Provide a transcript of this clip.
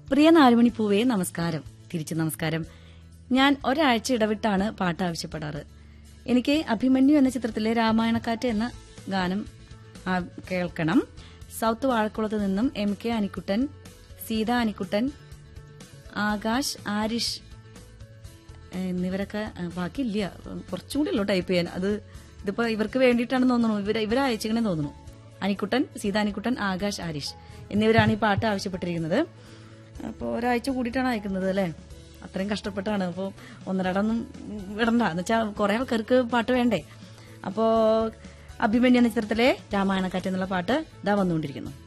പ്രിയ നാലുമണി പൂവേ നമസ്കാരം തിരിച്ചു നമസ്കാരം ഞാൻ ഒരാഴ്ച ഇടവിട്ടാണ് പാട്ട് ആവശ്യപ്പെടാറ് എനിക്ക് അഭിമന്യു എന്ന ചിത്രത്തിലെ രാമായണക്കാറ്റ് എന്ന ഗാനം ആ, കേൾക്കണം സൗത്ത് വാഴക്കുളത്ത് നിന്നും എം കെ അനിക്കുട്ടൻ സീത അനിക്കുട്ടൻ ആകാശ് ആരിഷ് എന്നിവരൊക്കെ ആ, ബാക്കിയില്ല കുറച്ചും കൂടി ഉള്ളൂ ടൈപ്പ് ചെയ്യാൻ അത് ഇതിപ്പോ ഇവർക്ക് വേണ്ടിയിട്ടാണെന്ന് തോന്നുന്നു ഇവർ ഇവരെ അയച്ചിങ്ങനെ തോന്നുന്നു അനിക്കുട്ടൻ സീത അനിക്കുട്ടൻ ആകാശ് ആരിഷ് എന്നിവരാണ് ഈ പാട്ട് ആവശ്യപ്പെട്ടിരിക്കുന്നത് അപ്പോൾ ഒരാഴ്ച കൂടിയിട്ടാണ് അയക്കുന്നത് അല്ലേ അത്രയും കഷ്ടപ്പെട്ടാണ് അപ്പോൾ ഒന്നരടൊന്നും വിടണ്ട എന്ന് വെച്ചാൽ കുറെ ആൾക്കാർക്ക് പാട്ട് വേണ്ടേ അപ്പോൾ അഭിമന്യ എന്ന ചിത്രത്തിലെ രാമായണക്കാറ്റ് എന്നുള്ള പാട്ട് ഇതാ വന്നുകൊണ്ടിരിക്കുന്നു